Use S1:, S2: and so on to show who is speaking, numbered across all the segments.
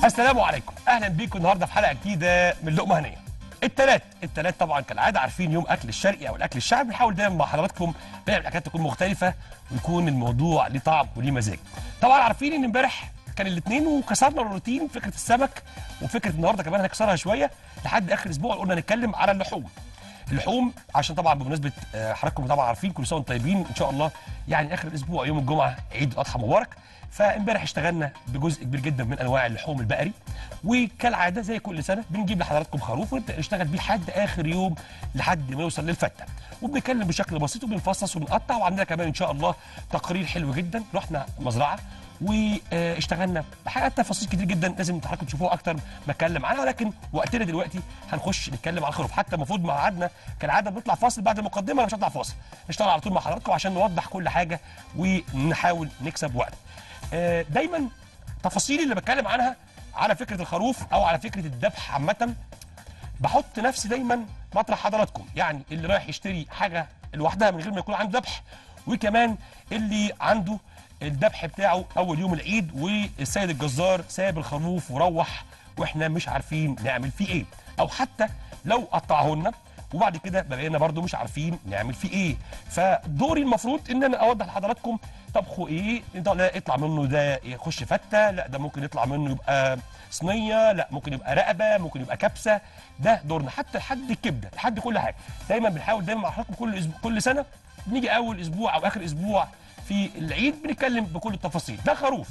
S1: السلام عليكم اهلا بيكم النهارده في حلقه جديده من لقمه هنيه التلات التلات طبعا كالعاده عارفين يوم اكل الشرقي او الاكل الشعبي بنحاول دايما مع حضراتكم نعمل حاجات تكون مختلفه ويكون الموضوع ليه طعم وليه مزاج طبعا عارفين ان امبارح كان الاثنين وكسرنا الروتين فكره السمك وفكره النهارده كمان هنكسرها شويه لحد اخر اسبوع قلنا نتكلم على اللحوم اللحوم عشان طبعا بمناسبه آه، حضراتكم طبعا عارفين كل سنه وانتم طيبين ان شاء الله يعني اخر الاسبوع يوم الجمعه عيد الاضحى مبارك فامبارح اشتغلنا بجزء كبير جدا من انواع اللحوم البقري وكالعاده زي كل سنه بنجيب لحضراتكم خروف ونبدا نشتغل بيه لحد اخر يوم لحد ما نوصل للفته وبنتكلم بشكل بسيط وبنفصص وبنقطع وعندنا كمان ان شاء الله تقرير حلو جدا رحنا مزرعه واشتغلنا بحاجات تفاصيل كتير جدا لازم حضراتكم تشوفوها اكتر ما اتكلم عنها ولكن وقتنا دلوقتي هنخش نتكلم على الخروف حتى المفروض ميعادنا كالعاده بنطلع فاصل بعد المقدمه انا مش هطلع فاصل نشتغل على طول مع حضراتكم عشان نوضح كل حاجه ونحاول نكسب وقت آه، دايما تفاصيل اللي بتكلم عنها على فكره الخروف او على فكره الذبح عامه بحط نفسي دايما مطرح حضراتكم يعني اللي رايح يشتري حاجه لوحدها من غير ما يكون عنده ذبح وكمان اللي عنده الذبح بتاعه اول يوم العيد والسيد الجزار ساب الخروف وروح واحنا مش عارفين نعمل فيه ايه او حتى لو قطعه لنا وبعد كده بقينا برضو مش عارفين نعمل فيه ايه فدوري المفروض ان انا اوضح لحضراتكم طبخه ايه ده لا يطلع منه ده يخش فته لا ده ممكن يطلع منه يبقى صينيه لا ممكن يبقى رقبه ممكن يبقى كبسه ده دورنا حتى لحد الكبده لحد كل حاجه دايما بنحاول دايما مع حضراتكم كل أسبوع كل سنه بنيجي اول اسبوع او اخر اسبوع في العيد بنتكلم بكل التفاصيل ده خروف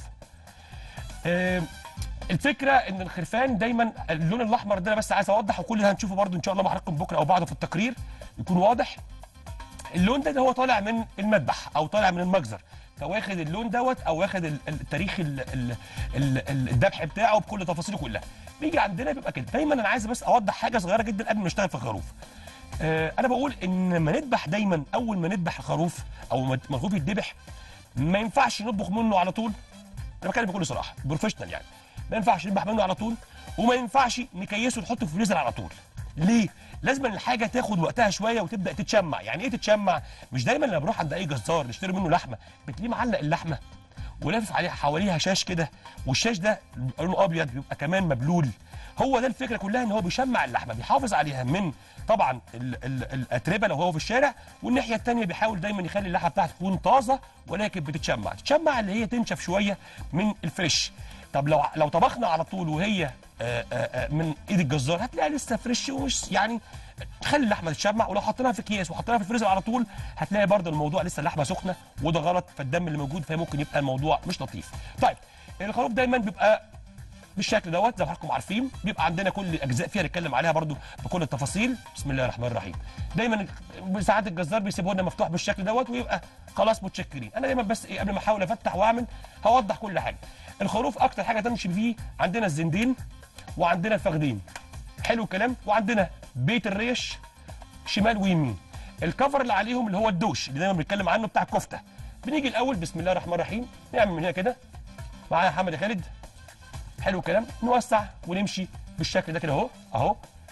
S1: آه، الفكره ان الخرفان دايما اللون الاحمر ده انا بس عايز اوضح وكل ده هنشوفه برده ان شاء الله مع حضراتكم بكره او بعده في التقرير يكون واضح اللون ده, ده هو طالع من المذبح او طالع من المجزر فواخد اللون دوت او واخد ال- ال- التاريخ ال- ال- ال- ال- الذبح بتاعه بكل تفاصيله كلها بيجي عندنا بيبقى كده دايما انا عايز بس اوضح حاجه صغيره جدا قبل ما نشتغل في الخروف آه، انا بقول ان لما نذبح دايما اول ما نذبح الخروف او ما ما الخروف يتذبح ما ينفعش نطبخ منه على طول انا بتكلم بكل صراحه بروفيشنال يعني ما ينفعش نذبح منه على طول وما ينفعش نكيسه ونحطه في الفريزر على طول ليه لازم الحاجه تاخد وقتها شويه وتبدا تتشمع يعني ايه تتشمع مش دايما لما بروح عند اي جزار نشتري منه لحمه بتلاقيه معلق اللحمه ولافف عليها حواليها شاش كده والشاش ده بيبقى لونه ابيض بيبقى كمان مبلول هو ده الفكره كلها ان هو بيشمع اللحمه بيحافظ عليها من طبعا ال ال الاتربه لو هو في الشارع والناحيه الثانيه بيحاول دايما يخلي اللحمه بتاعته تكون طازه ولكن بتتشمع تتشمع اللي هي تنشف شويه من الفريش طب لو لو طبخنا على طول وهي آه، آه، آه، من ايد الجزار هتلاقيها لسه فريش ومش يعني تخلي اللحمه تتشمع ولو حطيناها في اكياس وحطيناها في الفريزر على طول هتلاقي برضه الموضوع لسه اللحمه سخنه وده غلط فالدم اللي موجود فممكن يبقى الموضوع مش لطيف. طيب الخروف دايما بيبقى بالشكل دوت زي ما حضراتكم عارفين بيبقى عندنا كل اجزاء فيها نتكلم عليها برضو بكل التفاصيل بسم الله الرحمن الرحيم دايما ساعات الجزار بيسيبه لنا مفتوح بالشكل دوت ويبقى خلاص متشكرين انا دايما بس ايه قبل ما احاول افتح واعمل هوضح كل حاجه الخروف اكتر حاجه تمشي فيه عندنا الزندين وعندنا الفخدين حلو الكلام وعندنا بيت الريش شمال ويمين الكفر اللي عليهم اللي هو الدوش اللي دايما بنتكلم عنه بتاع الكفته بنيجي الاول بسم الله الرحمن الرحيم نعمل من هنا كده معايا حمد يا خالد حلو الكلام نوسع ونمشي بالشكل ده كده اهو اهو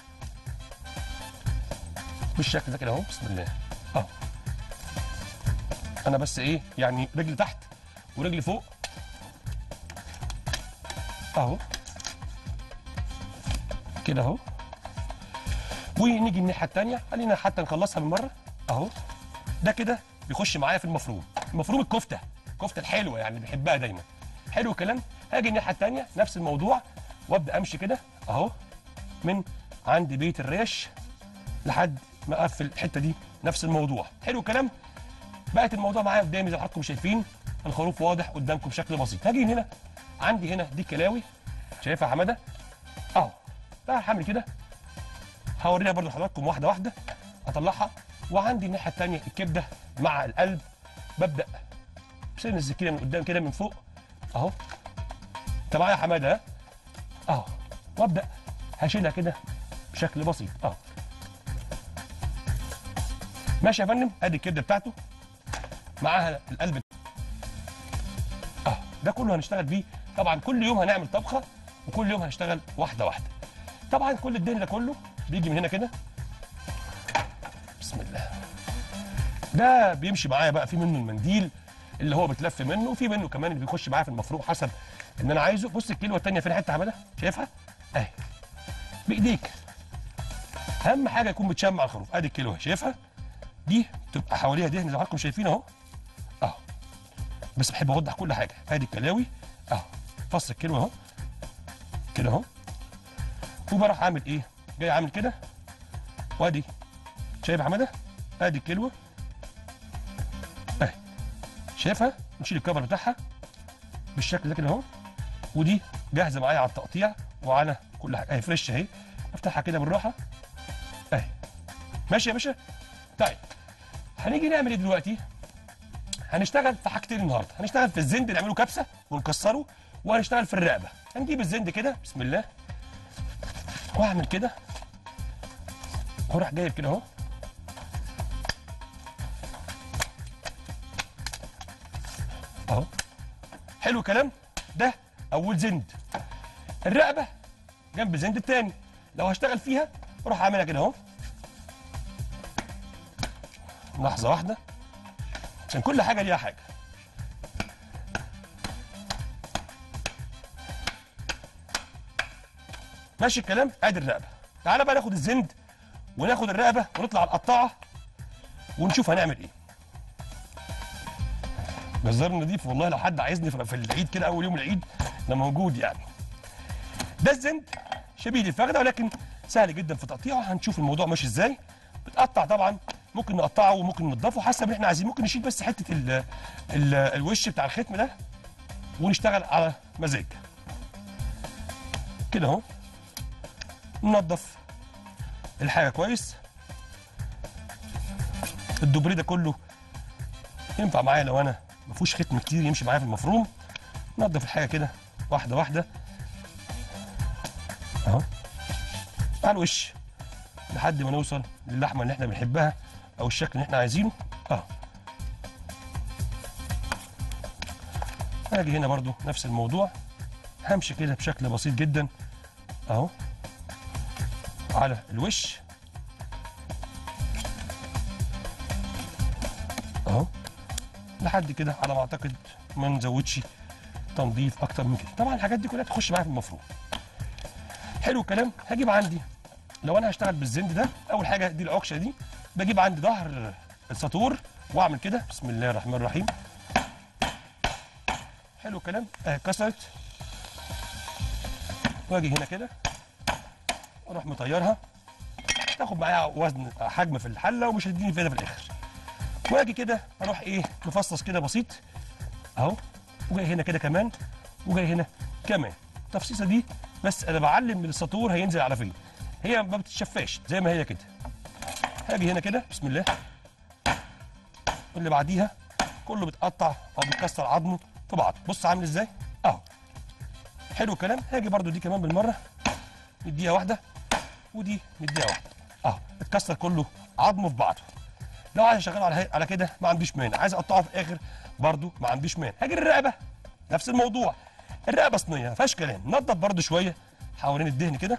S1: بالشكل ده كده اهو بسم الله اهو انا بس ايه يعني رجل تحت ورجل فوق اهو كده اهو ونيجي الناحيه الثانيه خلينا حتى نخلصها من مره اهو ده كده بيخش معايا في المفروم المفروم الكفته الكفته الحلوه يعني بنحبها دايما حلو الكلام هاجي الناحيه الثانيه نفس الموضوع وابدا امشي كده اهو من عند بيت الريش لحد ما اقفل الحته دي نفس الموضوع حلو الكلام بقت الموضوع معايا قدامي زي ما حضراتكم شايفين الخروف واضح قدامكم بشكل بسيط هاجي هنا عندي هنا دي كلاوي شايفها يا حماده اهو بقى هعمل كده هوريها برضو لحضراتكم واحده واحده اطلعها وعندي الناحيه الثانيه الكبده مع القلب ببدا بسن السكينه من قدام كده من فوق اهو انت معايا يا حماده ها؟ اهو وابدا هشيلها كده بشكل بسيط اهو ماشي يا فندم ادي الكبده بتاعته معاها القلب اه ده كله هنشتغل بيه طبعا كل يوم هنعمل طبخه وكل يوم هنشتغل واحده واحده طبعا كل الدهن ده كله بيجي من هنا كده بسم الله ده بيمشي معايا بقى في منه المنديل اللي هو بتلف منه وفي منه كمان اللي بيخش معايا في المفروم حسب ان انا عايزه بص الكيلو الثانيه فين حته عملها شايفها اهي بايديك اهم حاجه يكون متشمع الخروف ادي الكيلو اهي شايفها دي تبقى حواليها دهن زي ما حضراتكم شايفين اهو اهو بس بحب اوضح كل حاجه ادي الكلاوي اهو فص الكيلو اهو كده اهو وبروح عامل ايه جاي عامل كده وادي شايف يا حماده ادي الكلوه اهي شايفها نشيل الكفر بتاعها بالشكل ده كده اهو ودي جاهزه معايا على التقطيع وعلى كل حاجه اهي فريش اهي افتحها كده بالراحه اهي ماشي يا باشا طيب هنيجي نعمل ايه دلوقتي هنشتغل في حاجتين النهارده هنشتغل في الزند نعمله كبسه ونكسره وهنشتغل في الرقبه هنجيب الزند كده بسم الله واعمل كده واروح جايب كده اهو اهو حلو الكلام ده اول زند الرقبه جنب الزند التاني لو هشتغل فيها اروح اعملها كده اهو لحظه واحده عشان كل حاجه ليها حاجه ماشي الكلام ادي الرقبه تعالى بقى ناخد الزند وناخد الرقبه ونطلع على القطاعه ونشوف هنعمل ايه جزار نضيف والله لو حد عايزني في في العيد كده اول يوم العيد انا موجود يعني ده الزند شبيه الفخده ولكن سهل جدا في تقطيعه هنشوف الموضوع ماشي ازاي بتقطع طبعا ممكن نقطعه وممكن ننضفه حسب اللي احنا عايزين ممكن نشيل بس حته ال ال الوش بتاع الختم ده ونشتغل على مزاج كده اهو ننضف الحاجه كويس الدوبري ده كله ينفع معايا لو انا ما فيهوش ختم كتير يمشي معايا في المفروم ننضف الحاجه كده واحده واحده اهو على الوش لحد ما نوصل للحمه اللي احنا بنحبها او الشكل اللي احنا عايزينه اهو هاجي هنا برضو نفس الموضوع همشي كده بشكل بسيط جدا اهو على الوش اهو لحد كده على ما اعتقد ما نزودش تنظيف اكتر من كده طبعا الحاجات دي كلها تخش معايا في المفروم حلو الكلام هجيب عندي لو انا هشتغل بالزند ده اول حاجه دي العكشه دي بجيب عندي ظهر الساطور واعمل كده بسم الله الرحمن الرحيم حلو الكلام اهي كسرت واجي هنا كده واروح مطيرها تاخد معايا وزن حجم في الحله ومش هتديني فايده في الاخر واجي كده اروح ايه مفصص كده بسيط اهو وجاي هنا كده كمان وجاي هنا كمان التفصيصه دي بس انا بعلم من الساطور هينزل على فين هي ما بتتشفاش زي ما هي كده هاجي هنا كده بسم الله واللي بعديها كله بيتقطع او بيتكسر عظمه في بعض بص عامل ازاي اهو حلو الكلام هاجي برده دي كمان بالمره نديها واحده ودي نديها واحده اهو اتكسر كله عظمه في بعضه لو عايز اشغله على هي- على كده ما عنديش مانع عايز اقطعه في الاخر برده ما عنديش مانع هاجي الرقبه نفس الموضوع الرقبه صينيه ما فيهاش كلام نضف برده شويه حوالين الدهن كده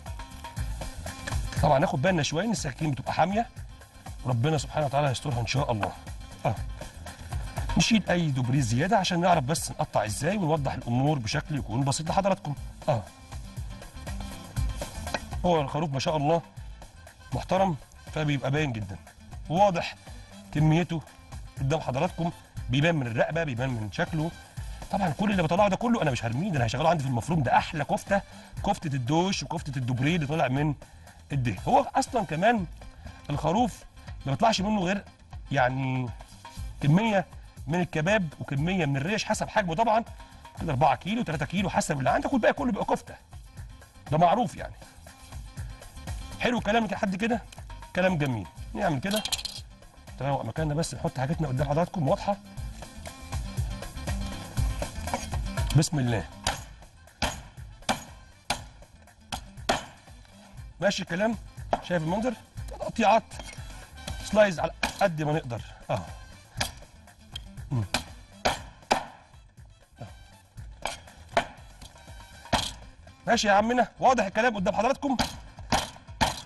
S1: طبعا ناخد بالنا شويه ان السكاكين بتبقى حاميه ربنا سبحانه وتعالى يسترها ان شاء الله اه نشيل اي دوبريز زياده عشان نعرف بس نقطع ازاي ونوضح الامور بشكل يكون بسيط لحضراتكم اه هو الخروف ما شاء الله محترم فبيبقى باين جدا واضح كميته قدام حضراتكم بيبان من الرقبه بيبان من شكله طبعا كل اللي بطلعه ده كله انا مش هرميه ده انا هشغله عندي في المفروم ده احلى كفته كفته الدوش وكفته الدوبريه اللي طالع من الدهن هو اصلا كمان الخروف ما بيطلعش منه غير يعني كميه من الكباب وكميه من الريش حسب حجمه طبعا كده 4 كيلو 3 كيلو حسب اللي عندك والباقي كله بيبقى كفته ده معروف يعني حلو الكلام لحد كده كلام جميل نعمل كده تروق مكاننا بس نحط حاجتنا قدام حضراتكم واضحه بسم الله ماشي الكلام شايف المنظر تقطيعات سلايز على قد ما نقدر اه مم. آه. ماشي يا عمنا واضح الكلام قدام حضراتكم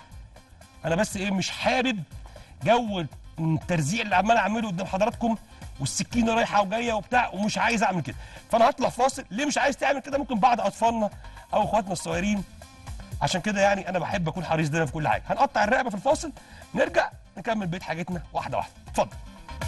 S1: انا بس ايه مش حابب جو الترزيع اللي عمال اعمله قدام حضراتكم والسكينه رايحه وجايه وبتاع ومش عايز اعمل كده فانا هطلع فاصل ليه مش عايز تعمل كده ممكن بعض اطفالنا او اخواتنا الصغيرين عشان كده يعني انا بحب اكون حريص دايما في كل حاجه هنقطع الرقبه في الفاصل نرجع نكمل بيت حاجتنا واحده واحده اتفضل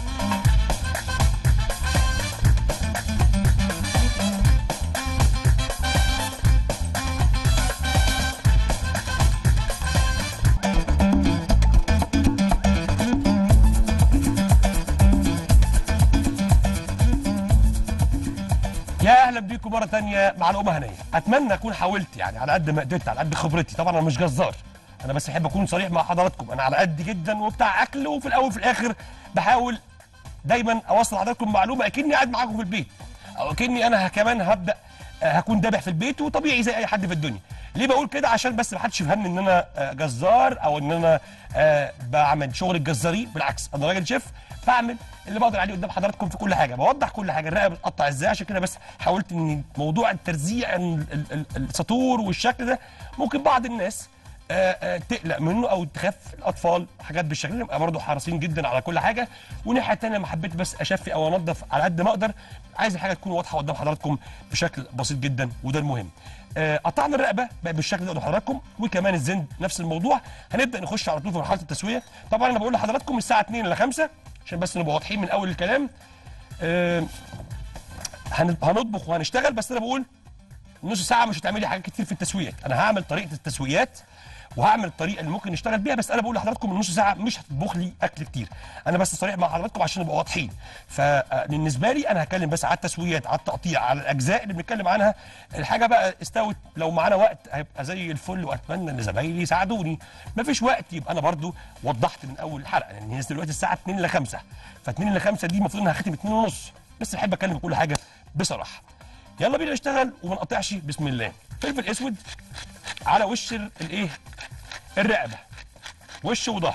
S1: يا اهلا بيكم مره تانية مع لقمه هنيه اتمنى اكون حاولت يعني على قد ما قدرت على قد خبرتي طبعا انا مش جزار انا بس احب اكون صريح مع حضراتكم انا على قد جدا وبتاع اكل وفي الاول وفي الاخر بحاول دايما اوصل لحضراتكم معلومه اكني قاعد معاكم في البيت او اكني انا كمان هبدا آه، هكون دابح في البيت وطبيعي زي اي حد في الدنيا ليه بقول كده عشان بس ما حدش يفهمني ان انا آه، جزار او ان انا آه، بعمل شغل الجزارين بالعكس انا راجل شيف بعمل اللي بقدر عليه قدام حضراتكم في كل حاجه بوضح كل حاجه الرقبه بتقطع ازاي عشان كده بس حاولت ان موضوع الترزيع ال- ال- ال- السطور والشكل ده ممكن بعض الناس آه، آه، تقلق منه او تخاف الاطفال حاجات بالشكل ده نبقى برضه حريصين جدا على كل حاجه والناحيه الثانيه ما حبيت بس اشفي او انظف على قد ما اقدر عايز الحاجه تكون واضحه قدام حضراتكم بشكل بسيط جدا وده المهم آه، قطعنا الرقبه بقى بالشكل ده قدام حضراتكم وكمان الزند نفس الموضوع هنبدا نخش على طول في مرحله التسويه طبعا انا بقول لحضراتكم الساعه 2 ل 5 عشان بس نبقى واضحين من اول الكلام آه، هن- هنطبخ وهنشتغل بس انا بقول نص ساعه مش هتعملي حاجات كتير في التسويات انا هعمل طريقه التسويات وهعمل الطريقه اللي ممكن نشتغل بيها بس انا بقول لحضراتكم النص ساعه مش هتطبخ لي اكل كتير انا بس صريح مع حضراتكم عشان نبقى واضحين فبالنسبه لي انا هتكلم بس على التسويات على التقطيع على الاجزاء اللي بنتكلم عنها الحاجه بقى استوت لو معانا وقت هيبقى زي الفل واتمنى ان زمايلي يساعدوني مفيش وقت يبقى انا برضو وضحت من اول الحلقه لان هي دلوقتي الساعه 2 ل 5 ف2 ل 5 دي المفروض انها ختم 2 ونص بس بحب اتكلم في كل حاجه بصراحه يلا بينا نشتغل وما نقطعش بسم الله فلفل اسود على وش ال- الايه الرقبه وش وظهر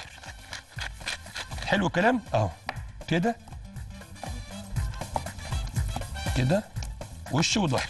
S1: حلو الكلام اهو كده كده وش وظهر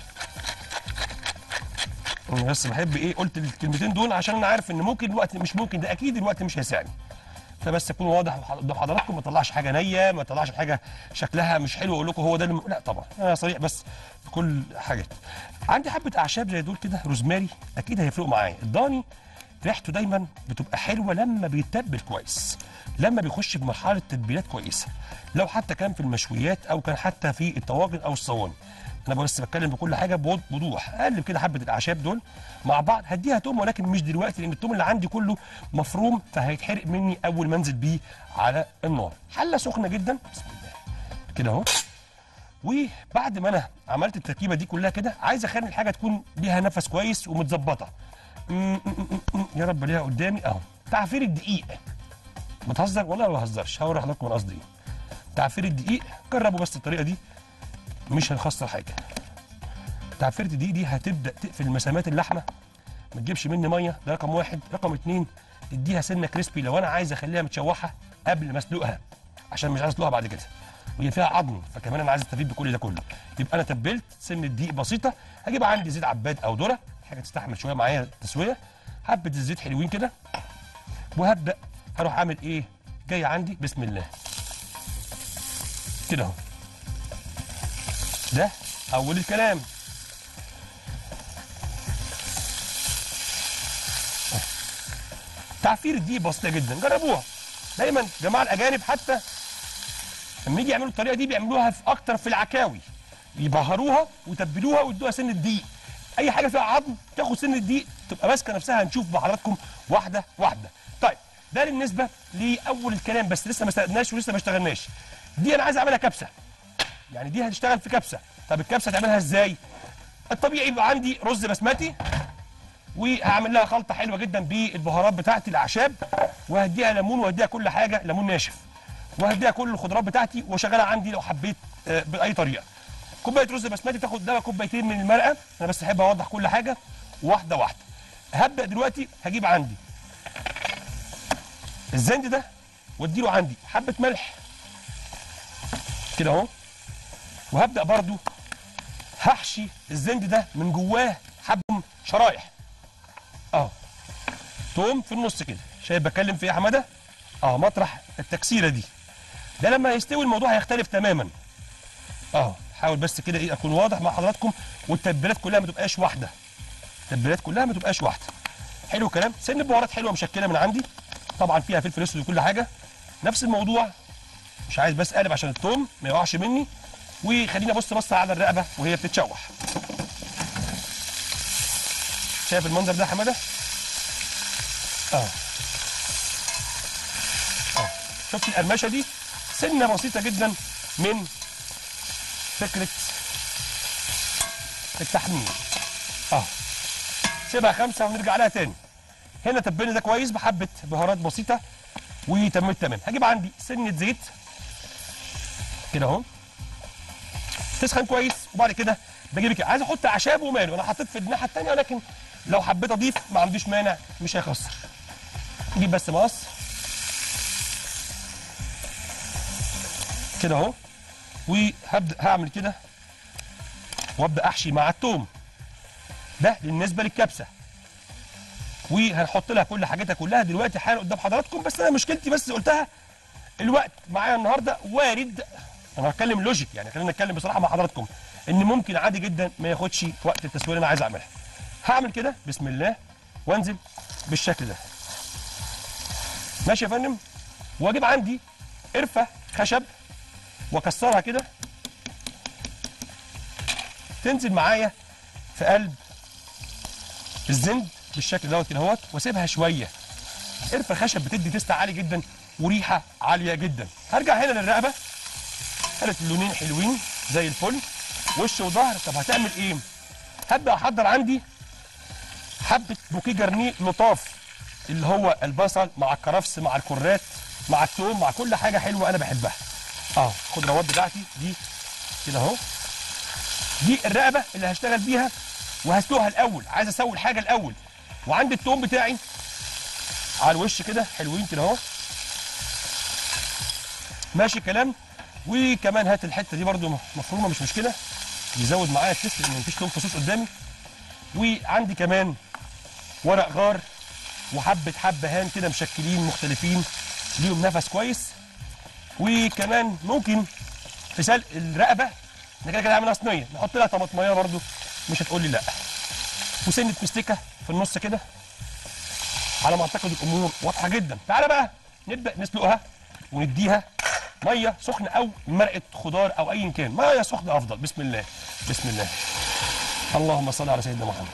S1: أنا بس بحب ايه قلت الكلمتين دول عشان انا عارف ان ممكن الوقت مش ممكن ده اكيد الوقت مش هيساعدني فبس اكون واضح قدام حضراتكم ما اطلعش حاجه نيه ما اطلعش حاجه شكلها مش حلو اقول لكم هو ده اللي لا طبعا انا صريح بس في كل حاجات عندي حبه اعشاب زي دول كده روزماري اكيد هيفرقوا معايا الضاني ريحته دايما بتبقى حلوه لما بيتبل كويس لما بيخش في مرحله تتبيلات كويسه لو حتى كان في المشويات او كان حتى في الطواجن او الصواني انا بس بتكلم بكل حاجه بوض- بوضوح اقلب كده حبه الاعشاب دول مع بعض هديها توم ولكن مش دلوقتي لان التوم اللي عندي كله مفروم فهيتحرق مني اول ما انزل بيه على النار حله سخنه جدا بسم الله كده اهو وبعد ما انا عملت التركيبه دي كلها كده عايز اخلي الحاجه تكون ليها نفس كويس ومتظبطه م- م- م- م- يا رب ليها قدامي اهو تعفير الدقيق بتهزر ولا ما بهزرش هوري حضراتكم انا قصدي ايه تعفير الدقيق جربوا بس الطريقه دي مش هنخسر حاجه تعفيره الدقيق دي هتبدا تقفل مسامات اللحمه ما تجيبش مني ميه ده رقم واحد رقم اتنين تديها سنه كريسبي لو انا عايز اخليها متشوحه قبل ما اسلقها عشان مش عايز اسلقها بعد كده وهي فيها عظم فكمان انا عايز استفيد بكل ده كله يبقى انا تبلت سنه دقيق بسيطه هجيب عندي زيت عباد او ذره حاجه تستحمل شويه معايا التسويه حبه الزيت حلوين كده وهبدا هروح اعمل ايه جاي عندي بسم الله كده اهو ده اول الكلام تعفير دي بسيطه جدا جربوها دايما جماعه الاجانب حتى لما يجي يعملوا الطريقه دي بيعملوها في اكتر في العكاوي يبهروها ويتبلوها ويدوها سن الدقيق اي حاجه فيها عظم تاخد سن الدقيق تبقى ماسكه نفسها هنشوف مع حضراتكم واحده واحده طيب ده بالنسبه لاول الكلام بس لسه ما استخدمناش ولسه ما اشتغلناش دي انا عايز اعملها كبسه يعني دي هتشتغل في كبسه طب الكبسه هتعملها ازاي الطبيعي يبقى عندي رز بسمتي وهعمل لها خلطه حلوه جدا بالبهارات بتاعتي الاعشاب وهديها ليمون وهديها كل حاجه ليمون ناشف وهديها كل الخضروات بتاعتي واشغلها عندي لو حبيت آه، باي طريقه كوبايه رز بسمتي تاخد ده كوبايتين من المرقه انا بس احب اوضح كل حاجه واحده واحده هبدا دلوقتي هجيب عندي الزند ده واديله عندي حبه ملح كده اهو وهبدا برضو هحشي الزند ده من جواه حبه شرايح اهو توم في النص كده شايف بتكلم في ايه يا حماده اه مطرح التكسيره دي ده لما يستوي الموضوع هيختلف تماما اه حاول بس كده ايه اكون واضح مع حضراتكم والتتبيلات كلها ما تبقاش واحده التتبيلات كلها ما تبقاش واحده حلو الكلام سن بهارات حلوه مشكله من عندي طبعا فيها فلفل اسود وكل حاجه نفس الموضوع مش عايز بس اقلب عشان التوم ما يقعش مني وخليني ابص بص على الرقبه وهي بتتشوح شايف المنظر ده يا حماده اه اه شفت القرمشه دي سنه بسيطه جدا من فكره التحمير اه سيبها خمسه ونرجع لها تاني هنا تبلنا ده كويس بحبه بهارات بسيطه وتمام تمام هجيب عندي سنه زيت كده اهو تسخن كويس وبعد كده بجيب كده عايز احط اعشاب وماله انا حطيت في الناحيه الثانيه ولكن لو حبيت اضيف ما عنديش مانع مش هيخسر نجيب بس مقص كده اهو وهبدا هعمل كده وابدا احشي مع التوم ده بالنسبه للكبسه وهنحط لها كل حاجاتها كلها دلوقتي حالا قدام حضراتكم بس انا مشكلتي بس قلتها الوقت معايا النهارده وارد انا هتكلم لوجيك يعني خلينا نتكلم بصراحه مع حضراتكم ان ممكن عادي جدا ما ياخدش وقت التسويه اللي انا عايز اعملها هعمل كده بسم الله وانزل بالشكل ده ماشي يا فندم واجيب عندي قرفه خشب واكسرها كده تنزل معايا في قلب الزند بالشكل دوت كده اهوت واسيبها شويه قرفه خشب بتدي تيست عالي جدا وريحه عاليه جدا هرجع هنا للرقبه قالت اللونين حلوين زي الفل وش وظهر طب هتعمل ايه هبدا احضر عندي حبه بوكيه جرنيه لطاف اللي هو البصل مع الكرفس مع الكرات مع الثوم مع كل حاجه حلوه انا بحبها اه خضروات بتاعتي دي كده اهو دي الرقبه اللي هشتغل بيها وهسلقها الاول عايز اسوي الحاجه الاول وعندي الثوم بتاعي على الوش كده حلوين كده اهو ماشي كلام وكمان هات الحته دي برده مفرومه مش مشكله يزود معايا التست لان مفيش لون فصوص قدامي وعندي كمان ورق غار وحبه حبهان كده مشكلين مختلفين ليهم نفس كويس وكمان ممكن في سلق الرقبه احنا كده كده عاملها صينيه نحط لها طماطميه برده مش هتقول لي لا وسنه مستكه في النص كده على ما اعتقد الامور واضحه جدا تعالى بقى نبدا نسلقها ونديها ميه سخنه او مرقه خضار او ايا كان ميه سخنه افضل بسم الله بسم الله اللهم صل على سيدنا محمد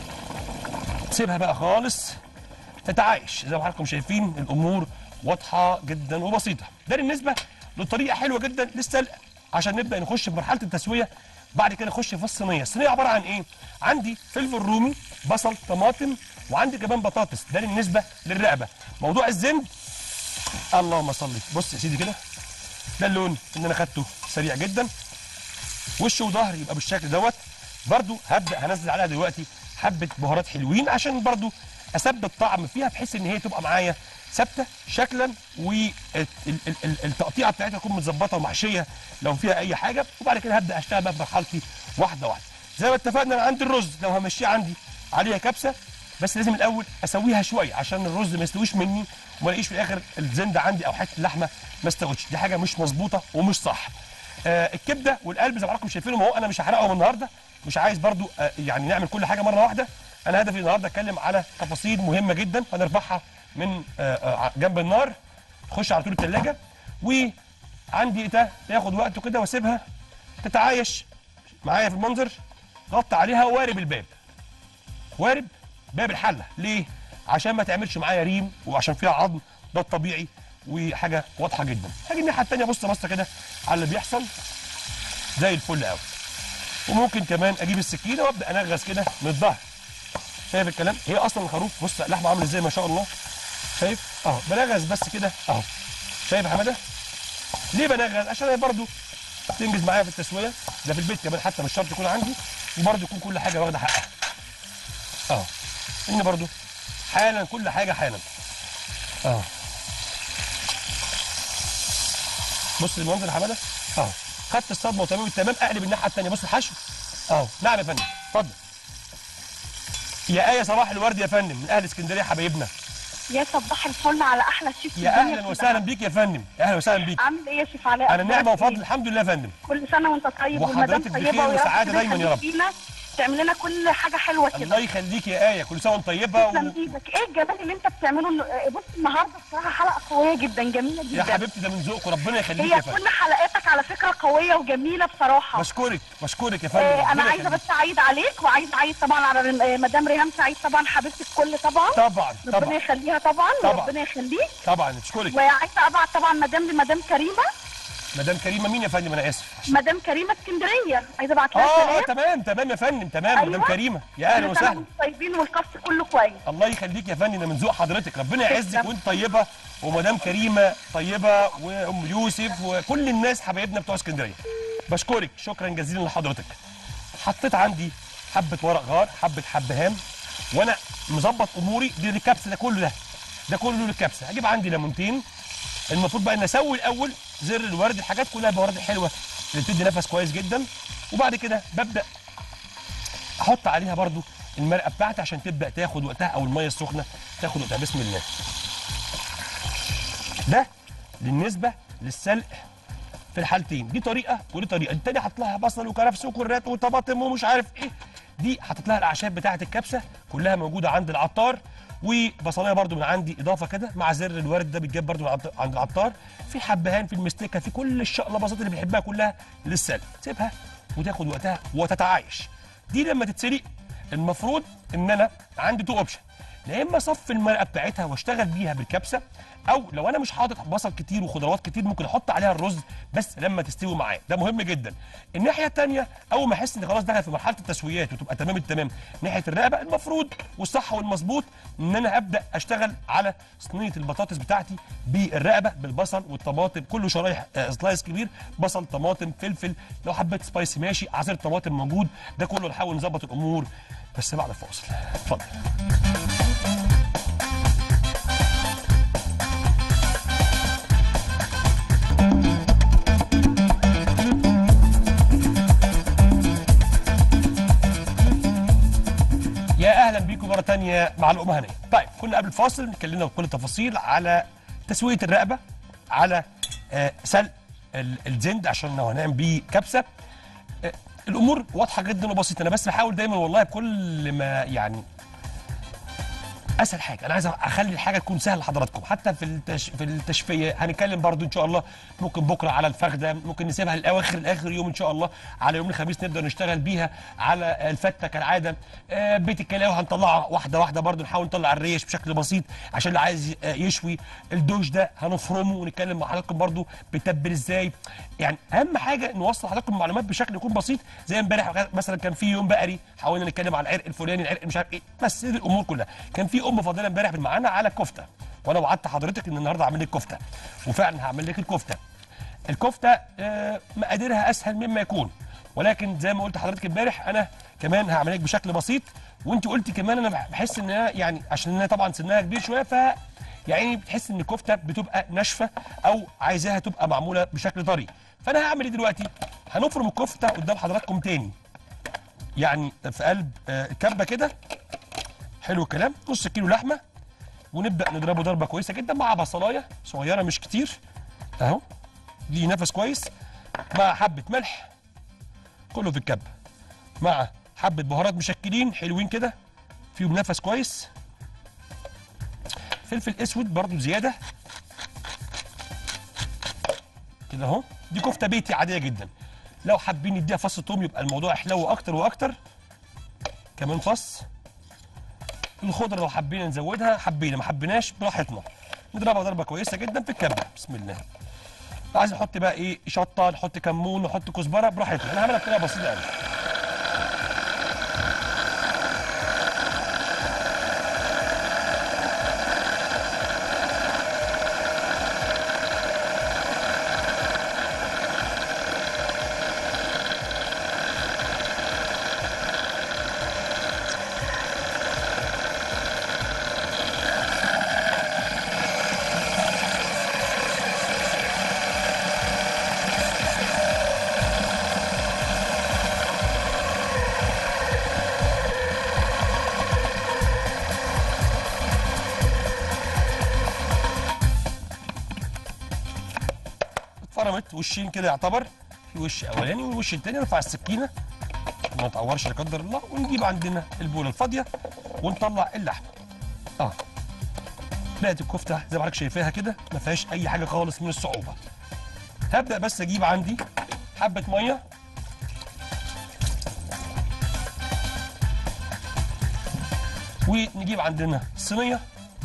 S1: سيبها بقى خالص تتعايش زي ما حضراتكم شايفين الامور واضحه جدا وبسيطه ده بالنسبه لطريقه حلوه جدا للسلق عشان نبدا نخش في مرحله التسويه بعد كده نخش في الصينيه الصينيه عباره عن ايه عندي فلفل رومي بصل طماطم وعندي كمان بطاطس ده بالنسبه للرقبه موضوع الزند اللهم صل بص يا سيدي كده ده اللون اللي انا خدته سريع جدا وش وظهر يبقى بالشكل دوت برضو هبدا هنزل عليها دلوقتي حبه بهارات حلوين عشان برضو اثبت طعم فيها بحيث ان هي تبقى معايا ثابته شكلا والتقطيعه بتاعتها تكون متظبطه ومحشيه لو فيها اي حاجه وبعد كده هبدا اشتغل بقى بمرحلتي واحده واحده زي ما اتفقنا انا عندي الرز لو همشيه عندي عليها كبسه بس لازم الاول اسويها شويه عشان الرز ما يستويش مني وما الاقيش في الاخر الزند عندي او حته اللحمه ما استوتش دي حاجه مش مظبوطه ومش صح آه الكبده والقلب زي ما حضراتكم شايفينهم اهو انا مش هحرقهم النهارده مش عايز برضو آه يعني نعمل كل حاجه مره واحده انا هدفي النهارده اتكلم على تفاصيل مهمه جدا هنرفعها من آه آه جنب النار تخش على طول الثلاجه وعندي ده تاخد وقته كده واسيبها تتعايش معايا في المنظر غطي عليها وارب الباب وارب باب الحله ليه عشان ما تعملش معايا ريم وعشان فيها عظم ده الطبيعي وحاجه واضحه جدا هاجي الناحيه الثانيه بص بصه كده على اللي بيحصل زي الفل قوي وممكن كمان اجيب السكينه وابدا انغز كده من الظهر شايف الكلام هي اصلا الخروف بص اللحمه عامله ازاي ما شاء الله شايف اهو بنغز بس كده اهو شايف يا حماده ليه بنغز عشان هي برضو تنجز معايا في التسويه ده في البيت كمان حتى مش شرط يكون عندي وبرضو يكون كل حاجه واخده حقها اه ان برضو حالا كل حاجه حالا اه بص المنظر يا حماده اه خدت الصدمه وتمام التمام اقلب الناحيه الثانيه بص الحشو اه نعم يا فندم اتفضل يا آية صباح الورد يا فندم من أهل اسكندرية حبايبنا
S2: يا صباح الفل على احلى شيف في
S1: يا
S2: الدنيا
S1: اهلا
S2: كلها.
S1: وسهلا بيك يا فندم يا اهلا وسهلا بيك
S2: عامل ايه يا شيف علاء
S1: انا نعمه
S2: أخبارك
S1: وفضل
S2: إيه؟
S1: الحمد لله يا فندم
S2: كل سنه وانت طيب
S1: وحضرتك
S2: والمدام
S1: بخير
S2: طيبه ويا رب
S1: وسعادة
S2: كده
S1: دايما يا رب.
S2: يخليكينا تعمل لنا كل حاجه حلوه كده
S1: الله يخليك يا ايه كل سنه وانت طيبه
S2: تسلم
S1: و...
S2: ايدك ايه الجمال اللي انت بتعمله الن- بص النهارده بصراحه حلقه قويه جدا جميله جدا
S1: يا حبيبتي ده من ذوقكم ربنا يخليك
S2: هي
S1: يا فندم
S2: كل حلقاتك على فكره قويه وجميله بصراحه
S1: بشكرك بشكرك يا فندم
S2: آه انا
S1: ربنا
S2: عايزه
S1: يخليك.
S2: بس اعيد عليك وعايزه اعيد طبعا على آه، مدام ريهام سعيد طبعا حبيبتي الكل طبعا
S1: طبعا
S2: ربنا
S1: طبعا
S2: يخليها طبعا
S1: طبعا.
S2: ربنا يخليك
S1: طبعا بشكرك
S2: وعايزه ابعت طبعا مدام لمدام كريمه
S1: مدام كريمه مين يا فندم انا اسف
S2: مدام كريمه اسكندريه عايزه ابعت لها
S1: اه اه
S2: سلام
S1: تمام تمام يا فندم تمام
S2: أيوة.
S1: مدام كريمه يا اهلا
S2: كل سنة
S1: وسهلا
S2: وانتم طيبين والكاست كله كويس
S1: الله يخليك يا فندم ده من ذوق حضرتك ربنا يعزك
S2: تسلم.
S1: وانت طيبه ومدام كريمه طيبه وام يوسف وكل الناس حبايبنا بتوع اسكندريه بشكرك شكرا جزيلا لحضرتك حطيت عندي حبه ورق غار حبه حبهان وانا مظبط اموري دي الكبسه ده كله ده ده كله للكبسه هجيب عندي ليمونتين المفروض بقى ان اسوي الاول زر الورد الحاجات كلها بورد حلوه اللي بتدي نفس كويس جدا وبعد كده ببدا احط عليها برضو المرقه بتاعتي عشان تبدا تاخد وقتها او الميه السخنه تاخد وقتها بسم الله ده بالنسبه للسلق في الحالتين دي طريقه ودي طريقه التاني حط لها بصل وكرفس وكرات وطماطم ومش عارف ايه دي حطيت لها الاعشاب بتاعه الكبسه كلها موجوده عند العطار وبصلايه برضو من عندي اضافه كده مع زر الورد ده بيتجاب برضو من عند- عند العطار في حبهان في المستكه في كل الشقلباظات اللي بنحبها كلها للسلق سيبها وتاخد وقتها وتتعايش دي لما تتسلق المفروض ان انا عندي تو اوبشن يا اما اصفي المرقه بتاعتها واشتغل بيها بالكبسه او لو انا مش حاطط بصل كتير وخضروات كتير ممكن احط عليها الرز بس لما تستوي معايا ده مهم جدا الناحيه الثانيه اول ما احس ان خلاص دخل في مرحله التسويات وتبقى تمام التمام ناحيه الرقبه المفروض والصح والمظبوط ان انا ابدا اشتغل على صينيه البطاطس بتاعتي بالرقبه بالبصل والطماطم كله شرايح آه، سلايس كبير بصل طماطم فلفل لو حبيت سبايسي ماشي عصير طماطم موجود ده كله نحاول نظبط الامور بس بعد الفاصل اتفضل يا اهلا بيكم مره تانية مع لقمه هنيه طيب كنا قبل الفاصل اتكلمنا بكل التفاصيل على تسويه الرقبه على آه، سلق ال- الزند عشان لو هنعمل بيه كبسه آه، الامور واضحه جدا وبسيطه انا بس بحاول دايما والله بكل ما يعني اسهل حاجه انا عايز اخلي الحاجه تكون سهله لحضراتكم حتى في التش... في التشفيه هنتكلم برضو ان شاء الله ممكن بكره على الفخده ممكن نسيبها للاواخر لاخر يوم ان شاء الله على يوم الخميس نبدا نشتغل بيها على الفته كالعاده آه بيت الكلاوي هنطلعها واحده واحده برضو نحاول نطلع الريش بشكل بسيط عشان اللي عايز آه، يشوي الدوش ده هنفرمه ونتكلم مع حضراتكم برضو بيتبل ازاي يعني اهم حاجه نوصل لحضراتكم المعلومات بشكل يكون بسيط زي امبارح مثلا كان في يوم بقري حاولنا نتكلم على العرق الفلاني العرق مش عارف ايه بس دي الامور كلها كان في ام فاضله امبارح معانا على الكفته وانا وعدت حضرتك ان النهارده هعمل لك كفته وفعلا هعمل لك الكفته الكفته آه، مقاديرها اسهل مما يكون ولكن زي ما قلت لحضرتك امبارح انا كمان هعمل لك بشكل بسيط وانت قلتي كمان انا بحس ان أنا يعني عشان انا طبعا سنها كبير شويه ف يعني بتحس ان الكفته بتبقى ناشفه او عايزاها تبقى معموله بشكل طري فانا هعمل ايه دلوقتي هنفرم الكفته قدام حضراتكم تاني يعني في قلب آه، كبه كده حلو الكلام نص كيلو لحمه ونبدا نضربه ضربه كويسه جدا مع بصلايه صغيره مش كتير اهو دي نفس كويس مع حبه ملح كله في الكبه مع حبه بهارات مشكلين حلوين كده فيهم نفس كويس فلفل اسود برضو زياده كده اهو دي كفته بيتي عاديه جدا لو حابين نديها فص ثوم يبقى الموضوع يحلو اكتر واكتر كمان فص الخضره لو حبينا نزودها حبينا ما حبيناش براحتنا نضربها ضربه كويسه جدا في الكبه بسم الله لو عايز نحط بقى ايه شطه نحط كمون نحط كزبره براحتنا انا هعملها بطريقه بسيطه قوي وشين كده يعتبر في وش اولاني والوش التاني نرفع السكينه ما نتعورش لا قدر الله ونجيب عندنا البوله الفاضيه ونطلع اللحمه اه لقيت الكفته زي ما حضرتك شايفاها كده ما فيهاش اي حاجه خالص من الصعوبه هبدا بس اجيب عندي حبه ميه ونجيب عندنا صينيه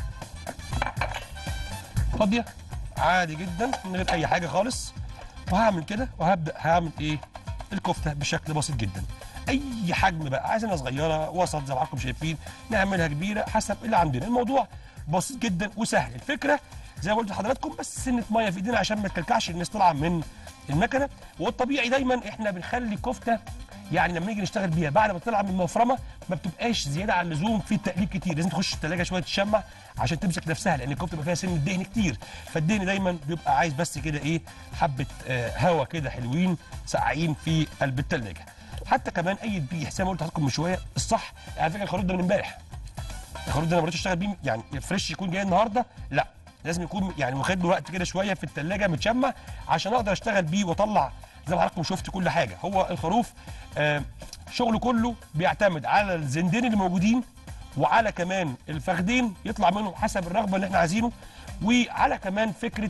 S1: فاضيه عادي جدا من غير اي حاجه خالص وهعمل كده وهبدا هعمل ايه الكفته بشكل بسيط جدا اي حجم بقى عايزينها صغيره وسط زي ما حضراتكم شايفين نعملها كبيره حسب اللي عندنا الموضوع بسيط جدا وسهل الفكره زي ما قلت لحضراتكم بس سنه ميه في ايدينا عشان ما تكلكعش الناس طالعه من المكنه والطبيعي دايما احنا بنخلي الكفته يعني لما نيجي نشتغل بيها بعد ما تطلع من المفرمه ما بتبقاش زياده عن اللزوم في التقليب كتير لازم تخش الثلاجه شويه تشمع عشان تمسك نفسها لان الكفته بيبقى فيها سن دهن كتير فالدهن دايما بيبقى عايز بس كده ايه حبه آه هوا كده حلوين ساقعين في قلب الثلاجه حتى كمان اي ذبيح زي ما قلت لحضراتكم من شويه الصح على فكره الخروف ده من امبارح الخروف ده انا ما رضيتش اشتغل بيه يعني فريش يكون جاي النهارده لا لازم يكون يعني واخد له وقت كده شويه في الثلاجه متشمع عشان اقدر اشتغل بيه واطلع زي ما حضراتكم شفت كل حاجه هو الخروف آه شغله كله بيعتمد على الزندين اللي موجودين وعلى كمان الفخدين يطلع منهم حسب الرغبه اللي احنا عايزينه وعلى كمان فكره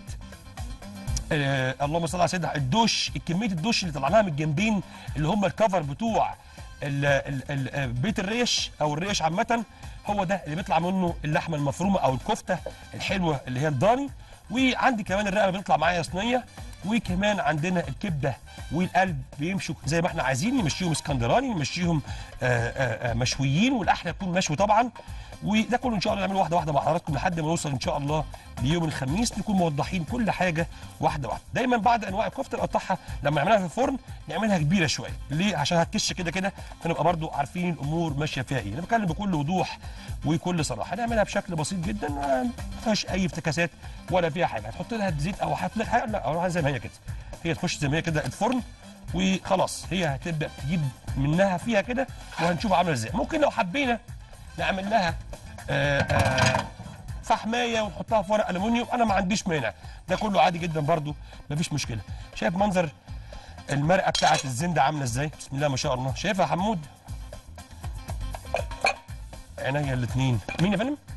S1: آه اللهم صل على سيدنا الدش كميه الدش اللي طلعناها من الجنبين اللي هم الكفر بتوع ال ال ال بيت الريش او الريش عامه هو ده اللي بيطلع منه اللحمه المفرومه او الكفته الحلوه اللي هي الضاني وعندي كمان الرقبه بتطلع معايا صينيه وكمان عندنا الكبده والقلب بيمشوا زي ما احنا عايزين نمشيهم اسكندراني نمشيهم آآ آآ مشويين والاحلى يكون مشوي طبعا وده كله ان شاء الله نعمله واحده واحده مع حضراتكم لحد ما نوصل ان شاء الله ليوم الخميس نكون موضحين كل حاجه واحده واحده دايما بعد انواع الكفته نقطعها لما نعملها في الفرن نعملها كبيره شويه ليه عشان هتكش كده كده فنبقى برضو عارفين الامور ماشيه فيها ايه انا بتكلم بكل وضوح وكل صراحه نعملها بشكل بسيط جدا ما فيهاش اي افتكاسات ولا فيها حاجه هتحط لها زيت او هتحط لها حاجه لا اروح زي ما هي كده هي تخش زي ما هي كده الفرن وخلاص هي هتبدا تجيب منها فيها كده وهنشوف عامله ازاي ممكن لو حبينا نعمل لها آآ آآ فحمايه ونحطها في ورق الومنيوم انا ما عنديش مانع ده كله عادي جدا برضو مفيش مشكله شايف منظر المرقه بتاعه الزنده عامله ازاي بسم الله ما شاء الله شايفها يا حمود عينيا الاثنين مين يا فندم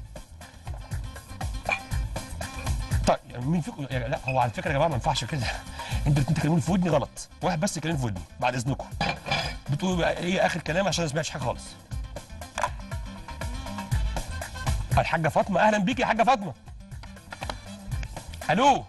S1: طيب يعني مين فيكم يعني لا هو على فكره يا جماعه ما ينفعش كده انتوا الاثنين تكلموني في ودني غلط واحد بس يكلمني في ودني بعد اذنكم بتقولوا بقى ايه اخر كلام عشان ما سمعتش حاجه خالص الحاجه فاطمه اهلا بيك يا حاجه فاطمه الو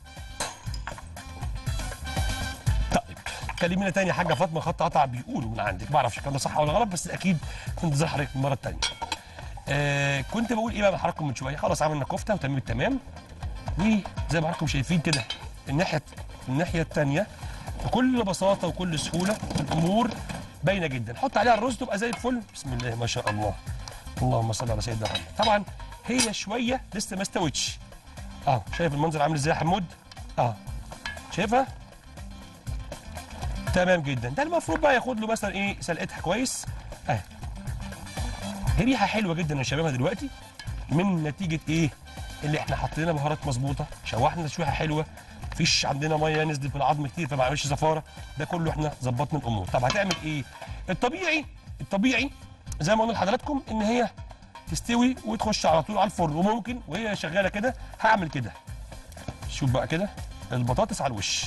S1: طيب كلمينا تاني يا حاجه فاطمه خط قطع بيقولوا من عندك ما اعرفش الكلام ده صح ولا غلط بس اكيد كنت زي حضرتك المره الثانيه آه كنت بقول ايه بقى لحضراتكم من شويه خلاص عملنا كفته وتمام التمام وزي ما حضراتكم شايفين كده الناحيه الناحيه الثانيه بكل بساطه وكل سهوله الامور باينه جدا حط عليها الرز تبقى زي الفل بسم الله ما شاء الله اللهم صل على سيدنا محمد طبعا هي شويه لسه ما استوتش اه شايف المنظر عامل ازاي يا حمود اه شايفها تمام جدا ده المفروض بقى ياخد له مثلا ايه سلقتها كويس اه هي ريحه حلوه جدا يا شباب دلوقتي من نتيجه ايه اللي احنا حطينا بهارات مظبوطه شوحنا تشويحه حلوه مفيش عندنا ميه نزلت في العظم كتير فما عملش زفاره ده كله احنا ظبطنا الامور طب هتعمل ايه الطبيعي الطبيعي زي ما قلنا لحضراتكم ان هي تستوي وتخش على طول على الفرن وممكن وهي شغاله كده هعمل كده شوف بقى كده البطاطس على الوش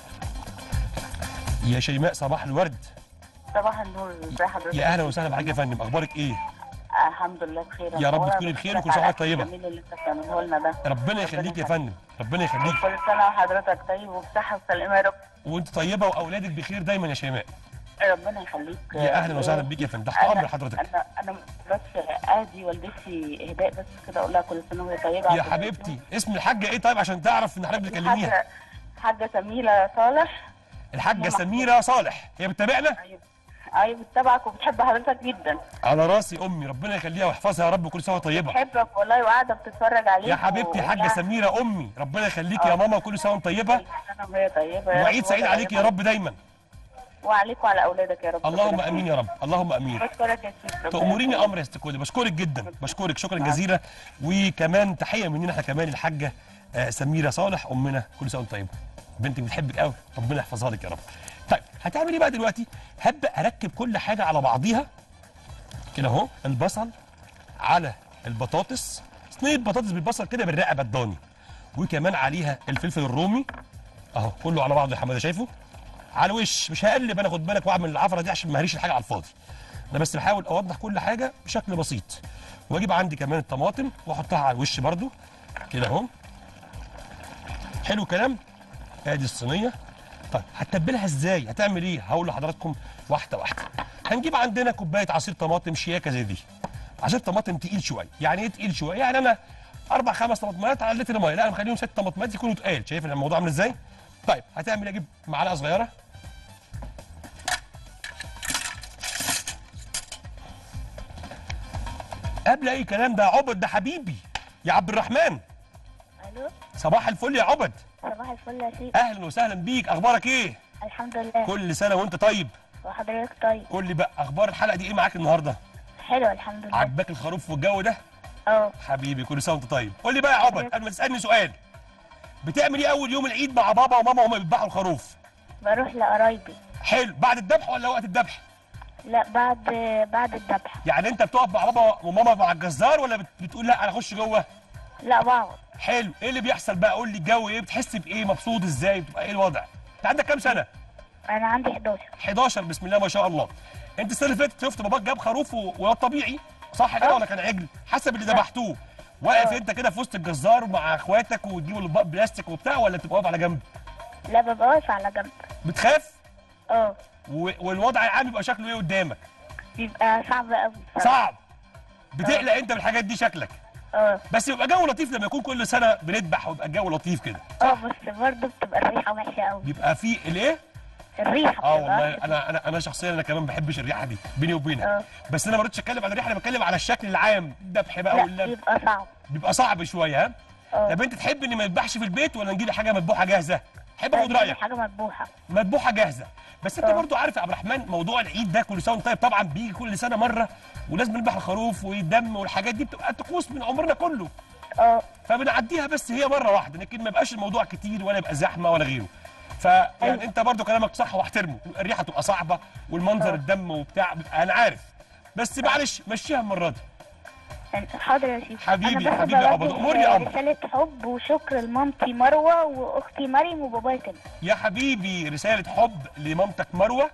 S1: يا شيماء صباح الورد
S2: صباح النور ازي حضرتك
S1: يا اهلا وسهلا بحضرتك يا فندم اخبارك ايه
S2: الحمد لله بخير
S1: يا رب
S2: أولا
S1: تكوني بخير
S2: بشكرك
S1: وكل سنة
S2: على
S1: وأنت طيبة.
S2: الجميل اللي انت بتعمله لنا ده
S1: ربنا يخليك يا فندم ربنا يخليك
S2: كل سنه وحضرتك طيب وبصحه وسلامه يا رب
S1: وانت طيبه واولادك بخير دايما يا شيماء
S2: ربنا يخليك
S1: يا اهلا وسهلا بيك يا فندم تحت
S2: أنا-
S1: امر حضرتك
S2: انا انا بس ادي والدتي اهداء بس كده اقول لها كل سنه وهي طيبه
S1: يا حبيبتي اسم الحاجه ايه طيب عشان تعرف ان حضرتك بتكلميها
S2: حاجه حاجه سميله صالح
S1: الحاجه سميره صالح هي بتتابعنا
S2: ايوه ايوه بتتابعك وبتحب حضرتك جدا
S1: على راسي امي ربنا يخليها ويحفظها يا رب كل سنه وهي طيبه
S2: بحبك والله وقاعده بتتفرج عليك
S1: يا حبيبتي حاجه
S2: وقولها
S1: سميره امي ربنا يخليك يا ماما كل سنه وانت طيبه
S2: كل سنه وهي طيبه يا
S1: وعيد
S2: رب
S1: سعيد عليك يا رب دايما
S2: وعليك وعلى اولادك يا رب
S1: اللهم امين يا رب اللهم امين
S2: بشكرك يا سيدي ربنا
S1: تأمريني
S2: يخليك.
S1: امر يا ست كودي بشكرك جدا بشكرك شكرا جزيلا وكمان تحيه مننا احنا كمان الحاجه آه، سميره صالح امنا كل سنه وانت طيبه بنتك بتحبك قوي ربنا يحفظها لك يا رب طيب هتعمل ايه بقى دلوقتي هبدا اركب كل حاجه على بعضيها كده اهو البصل على البطاطس صينيه بطاطس بالبصل كده بالرقبه الضاني وكمان عليها الفلفل الرومي اهو كله على بعضه يا حماده شايفه على الوش مش هقلب انا خد بالك واعمل العفره دي عشان ما هريش الحاجه على الفاضي انا بس بحاول اوضح كل حاجه بشكل بسيط واجيب عندي كمان الطماطم واحطها على الوش برده كده اهو حلو كلام ادي الصينيه طيب هتتبلها ازاي هتعمل ايه هقول لحضراتكم واحده واحده هنجيب عندنا كوبايه عصير طماطم شياكه زي دي عصير طماطم تقيل شويه يعني ايه تقيل شويه يعني انا اربع خمس طماطمات على لتر ميه لا انا مخليهم ست طماطمات يكونوا تقال شايف الموضوع عامل ازاي طيب هتعمل إيه؟ اجيب معلقه صغيره قبل اي كلام ده عبد ده حبيبي يا عبد الرحمن
S3: الو
S1: صباح الفل يا عبد
S3: صباح الفل يا سيدي
S1: اهلا وسهلا بيك اخبارك ايه
S3: الحمد لله
S1: كل سنه وانت طيب
S3: وحضرتك طيب
S1: قول لي بقى اخبار الحلقه دي ايه معاك النهارده
S3: حلو الحمد لله
S1: عجبك الخروف والجو ده
S3: اه
S1: حبيبي كل سنه وانت طيب قول لي بقى يا عبد قبل ما تسالني سؤال بتعمل ايه اول يوم العيد مع بابا وماما وهما بيذبحوا الخروف
S3: بروح لقرايبي
S1: حلو بعد الذبح ولا وقت الذبح
S3: لا بعد بعد الذبح
S1: يعني انت بتقف مع بابا وماما مع الجزار ولا بت- بتقول لا انا اخش جوه
S3: لا بقعد
S1: حلو ايه اللي بيحصل بقى قول لي الجو ايه بتحس بايه مبسوط ازاي بتبقى ايه الوضع انت عندك كام سنه
S3: انا عندي 11
S1: 11 بسم الله ما شاء الله انت السنه اللي فاتت شفت باباك جاب خروف و- وهو طبيعي صح كده
S3: اه.
S1: ولا كان عجل حسب اللي ذبحتوه واقف
S3: اه.
S1: انت كده في وسط الجزار مع اخواتك وتجيبوا الاطباق بلاستيك وبتاع ولا تبقى واقف على جنب
S3: لا ببقى واقف على جنب
S1: بتخاف
S3: اه
S1: و- والوضع العام بيبقى شكله ايه قدامك
S3: بيبقى صعب قوي
S1: صعب بتقلق انت من الحاجات دي شكلك
S3: اه
S1: بس بيبقى جو لطيف لما يكون كل سنه بنذبح ويبقى الجو لطيف كده
S3: اه بس برضه بتبقى الريحه وحشه قوي
S1: بيبقى في الايه
S3: الريحه
S1: اه
S3: بتبقى
S1: والله
S3: وحشة.
S1: انا انا انا شخصيا انا كمان ما بحبش الريحه دي بيني وبينك
S3: اه.
S1: بس انا ما رضيتش اتكلم عن الريحه انا بتكلم على الشكل العام الذبح بقى
S3: لا
S1: ولا
S3: بيبقى صعب
S1: بيبقى صعب شويه ها
S3: اه
S1: طب انت تحب ان ما يذبحش في البيت ولا نجيب حاجه مذبوحه جاهزه احب اخد
S3: بجيب
S1: رايك
S3: حاجه مذبوحه
S1: مذبوحه جاهزه بس انت
S3: اه.
S1: برضو عارف يا عبد الرحمن موضوع العيد ده كل سنه وانت طيب طبعا بيجي كل سنه مره ولازم نذبح الخروف والدم والحاجات دي بتبقى طقوس من عمرنا كله
S3: اه
S1: فبنعديها بس هي مره واحده لكن ما يبقاش الموضوع كتير ولا يبقى زحمه ولا غيره فيعني
S3: أيوة.
S1: انت برضو كلامك صح واحترمه الريحه تبقى صعبه والمنظر
S3: اه.
S1: الدم وبتاع بيبقى انا عارف بس معلش مشيها المره دي
S3: حاضر يا سيدي
S1: حبيبي-
S3: أنا بس
S1: حبيبي يا
S3: بوجه
S1: عبد- أمورني يا عبد.
S3: رساله حب وشكر لمامتي مروه واختي مريم وبابايا تامر
S1: يا حبيبي رساله حب لمامتك مروه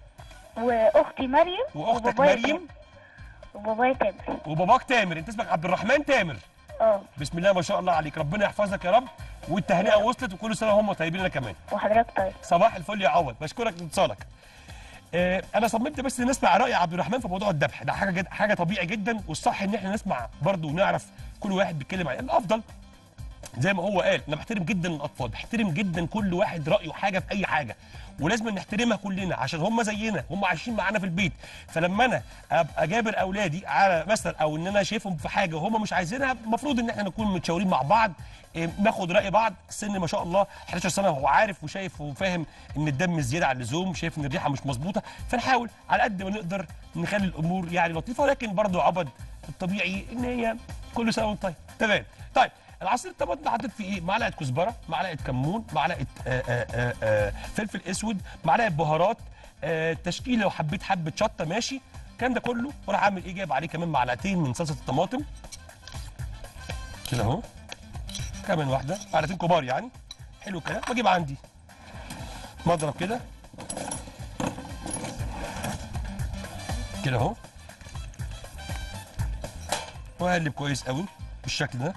S3: واختي مريم
S1: واختك
S3: وبابايا
S1: مريم
S3: تامر. وبابايا تامر
S1: وباباك تامر انت اسمك عبد الرحمن تامر
S3: اه
S1: بسم الله ما شاء الله عليك ربنا يحفظك يا رب والتهنئه وصلت وكل سنه هم طيبين لنا كمان
S3: وحضرتك طيب
S1: صباح الفل يا عوض بشكرك لاتصالك آه انا صممت بس نسمع راي عبد الرحمن في موضوع الذبح ده حاجه جد حاجه طبيعي جدا والصح ان احنا نسمع برضه ونعرف كل واحد بيتكلم عن الافضل زي ما هو قال انا بحترم جدا الاطفال بحترم جدا كل واحد رايه حاجه في اي حاجه ولازم نحترمها كلنا عشان هم زينا هم عايشين معانا في البيت فلما انا ابقى جابر اولادي على مثلا او ان انا شايفهم في حاجه وهم مش عايزينها المفروض ان احنا نكون متشاورين مع بعض إيه، ناخد راي بعض السن ما شاء الله 11 سنه هو عارف وشايف وفاهم ان الدم زياده عن اللزوم شايف ان الريحه مش مظبوطه فنحاول على قد ما نقدر نخلي الامور يعني لطيفه ولكن برضه عبد الطبيعي ان هي كل سنه وانت طيب تمام طيب العصير الطماطم ده حطيت فيه ايه معلقه كزبره معلقه كمون معلقه آآ آآ آآ فلفل اسود معلقه بهارات آه، تشكيل لو حبيت حبه شطه ماشي الكلام ده كله وراح اعمل ايه جايب عليه كمان معلقتين من صلصه الطماطم كده اهو كمان واحده معلقتين كبار يعني حلو الكلام واجيب عندي مضرب كده كده اهو واقلب كويس قوي بالشكل ده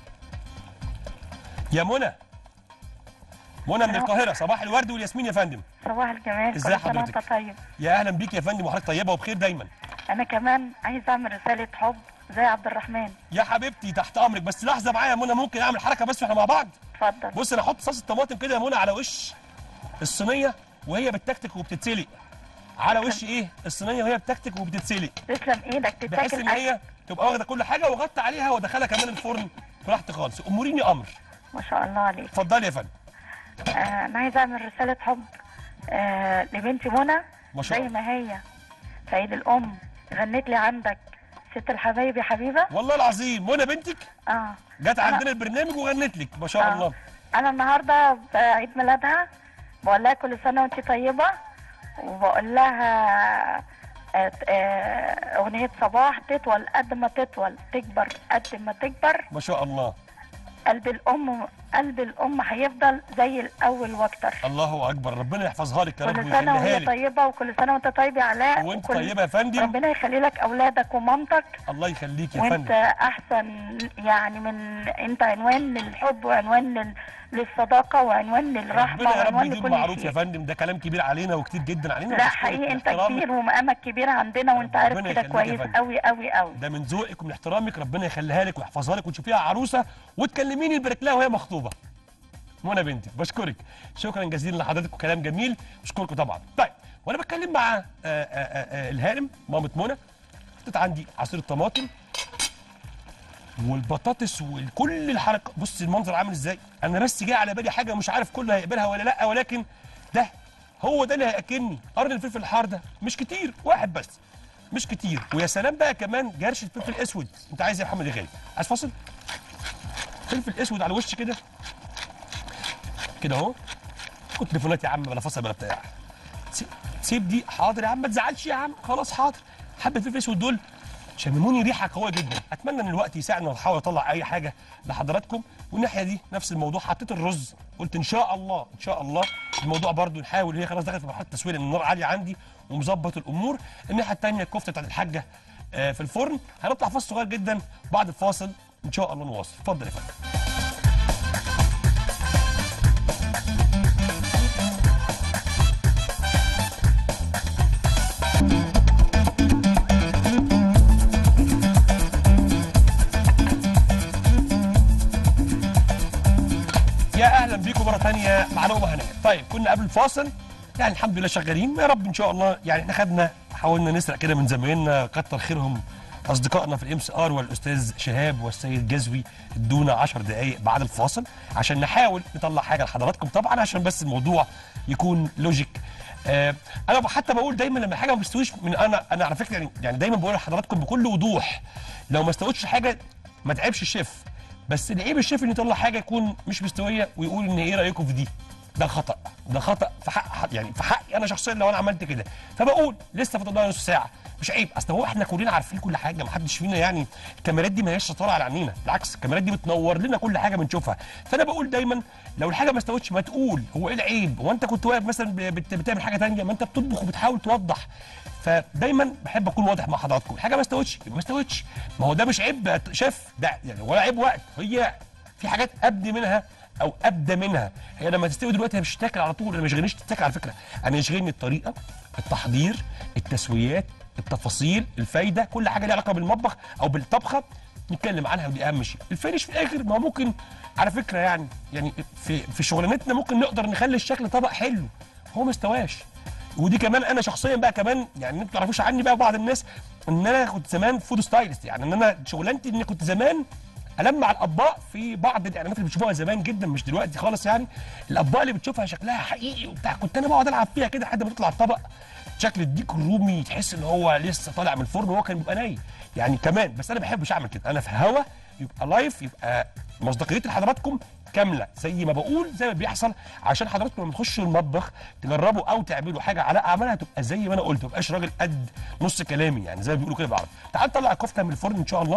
S1: يا منى منى من القاهره صباح الورد والياسمين يا فندم
S2: صباح الجمال
S1: ازاي
S2: كل سنة
S1: حضرتك؟
S2: وانت طيب
S1: يا اهلا بيك يا فندم وحضرتك طيبه وبخير دايما
S2: انا كمان عايز اعمل رساله حب زي عبد الرحمن
S1: يا حبيبتي تحت امرك بس لحظه معايا يا منى ممكن اعمل حركه بس واحنا مع بعض
S2: اتفضل
S1: بص انا احط صلصه طماطم كده يا منى على وش الصينيه وهي بتكتك وبتتسلق على وش ايه الصينيه وهي بتكتك وبتتسلق
S2: تسلم ايدك
S1: بحيث
S2: تتاكل
S1: ان هي تبقى واخده كل حاجه واغطي عليها وادخلها كمان الفرن براحتي خالص اموريني امر
S2: ما شاء الله عليك
S1: اتفضلي يا فندم
S2: آه انا عايز اعمل رساله حب آه لبنتي منى
S1: ما شاء
S2: زي
S1: الله
S2: ما هي في عيد الام غنت لي عندك ست الحبايب يا حبيبه
S1: والله العظيم منى بنتك
S2: اه
S1: جت عندنا البرنامج وغنت لك ما شاء
S2: آه.
S1: الله
S3: انا النهارده في عيد ميلادها بقول لها كل سنه وانت طيبه وبقول لها آه، آه، اغنيه صباح تطول قد ما تطول تكبر قد ما تكبر
S1: ما شاء الله
S3: قلب الام قلب الام هيفضل زي الاول واكتر
S1: الله اكبر ربنا يحفظها لك يا رب
S3: كل سنه
S1: ويخليها
S3: وهي
S1: لك
S3: طيبه وكل سنه وانت طيب يا علاء
S1: وانت
S3: وكل-
S1: طيبه يا فندم
S3: ربنا يخلي لك اولادك ومامتك
S1: الله يخليك يا
S3: وانت
S1: فندم
S3: احسن يعني من انت عنوان للحب وعنوان لل... للصداقه وعنوان للرحمه
S1: ربنا يا رب
S3: وعنوان
S1: يديم
S3: لكل
S1: معروف يا
S3: شيء
S1: فندم ده كلام كبير علينا وكتير جدا علينا
S3: لا
S1: وبشكرك
S3: حقيقي انت
S1: باحترامك.
S3: كبير ومقامك كبير عندنا وانت عارف
S1: ربنا
S3: كده
S1: يخليك يا
S3: كويس
S1: فندم.
S3: قوي قوي قوي
S1: ده من ذوقك ومن احترامك ربنا يخليها لك ويحفظها لك وتشوفيها عروسه وتكلميني البرك لها وهي مخطوبه منى بنتي بشكرك شكرا جزيلا لحضرتك وكلام جميل بشكركم طبعا طيب وانا بتكلم مع آه، آه، آه، الهانم مامة منى حطيت عندي عصير الطماطم والبطاطس وكل الحركه بص المنظر عامل ازاي انا بس جاي على بالي حاجه مش عارف كله هيقبلها ولا لا ولكن ده هو ده اللي هياكلني قرن الفلفل الحار ده مش كتير واحد بس مش كتير ويا سلام بقى كمان جرشه فلفل اسود انت عايز إيه يا محمد يا غالي عايز فاصل فلفل اسود على وش كده كده اهو خد تليفونات يا عم بلا فاصل بلا بتاع سي- سيب دي حاضر يا عم ما تزعلش يا عم خلاص حاضر حبه فلفل اسود دول شمموني ريحه قويه جدا اتمنى ان الوقت يساعدنا ونحاول اطلع اي حاجه لحضراتكم والناحيه دي نفس الموضوع حطيت الرز قلت ان شاء الله ان شاء الله الموضوع برضو نحاول هي خلاص دخلت في مرحله التسويه لان النار عاليه عندي ومظبط الامور الناحيه الثانيه الكفته بتاعت الحاجه آه، في الفرن هنطلع فاصل صغير جدا بعد الفاصل ان شاء الله نواصل اتفضل يا فندم يا اهلا بيكم مره ثانيه مع لقمه هنيه طيب كنا قبل الفاصل يعني الحمد لله شغالين يا رب ان شاء الله يعني احنا خدنا حاولنا نسرق كده من زمايلنا كتر خيرهم اصدقائنا في الام سي ار والاستاذ شهاب والسيد جزوي ادونا 10 دقائق بعد الفاصل عشان نحاول نطلع حاجه لحضراتكم طبعا عشان بس الموضوع يكون لوجيك آه انا حتى بقول دايما لما حاجه ما بتستويش من انا انا على فكره يعني, يعني دايما بقول لحضراتكم بكل وضوح لو ما استوتش حاجه ما تعبش الشيف بس العيب الشيف انه يطلع حاجه يكون مش مستويه ويقول ان ايه رايكم في دي ده خطا ده خطا في حق يعني في حقي انا شخصيا لو انا عملت كده فبقول لسه فاضل لنا نص ساعه مش عيب اصل هو احنا كلنا عارفين كل حاجه ما حدش فينا يعني الكاميرات دي ما هياش شطاره على عينينا بالعكس الكاميرات دي بتنور لنا كل حاجه بنشوفها فانا بقول دايما لو الحاجه ما استوتش ما تقول هو ايه العيب هو انت كنت واقف مثلا بت- بتعمل حاجه ثانيه ما انت بتطبخ وبتحاول توضح فدايما بحب اكون واضح مع حضراتكم الحاجه ما استوتش يبقى ما استوتش ما هو ده مش عيب شيف ده يعني ولا عيب وقت هي في حاجات ابدي منها او ابدى منها هي لما تستوي دلوقتي هي مش تاكل على طول انا مش يشغلنيش تتاكل على فكره انا يشغلني الطريقه التحضير التسويات التفاصيل الفايده كل حاجه ليها علاقه بالمطبخ او بالطبخه نتكلم عنها ودي اهم شيء الفينش في الاخر ما هو ممكن على فكره يعني يعني في في شغلانتنا ممكن نقدر نخلي الشكل طبق حلو هو ما استواش ودي كمان انا شخصيا بقى كمان يعني انتوا ما تعرفوش عني بقى بعض الناس ان انا كنت زمان فود ستايلست يعني ان انا شغلانتي اني كنت زمان المع الاطباق في بعض الاعلانات اللي بتشوفوها زمان جدا مش دلوقتي خالص يعني الاطباق اللي بتشوفها شكلها حقيقي وبتاع كنت انا بقعد العب فيها كده لحد ما تطلع الطبق شكل الديك الرومي تحس ان هو لسه طالع من الفرن وهو كان بيبقى ني يعني كمان بس انا ما بحبش اعمل كده انا في هوا يبقى لايف يبقى مصداقيتي لحضراتكم كامله زي ما بقول زي ما بيحصل عشان حضراتكم لما تخشوا المطبخ تجربوا او تعملوا حاجه على اعمالها تبقى زي ما انا قلت ما تبقاش راجل قد نص كلامي يعني زي ما بيقولوا كده بعرف تعال نطلع الكفته من الفرن ان شاء الله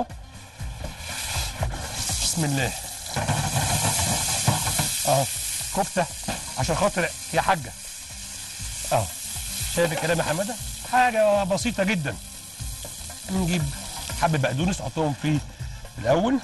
S1: بسم الله اهو كفته عشان خاطر يا حاجه اهو شايف الكلام يا حماده حاجه بسيطه جدا نجيب حبه بقدونس نحطهم في الاول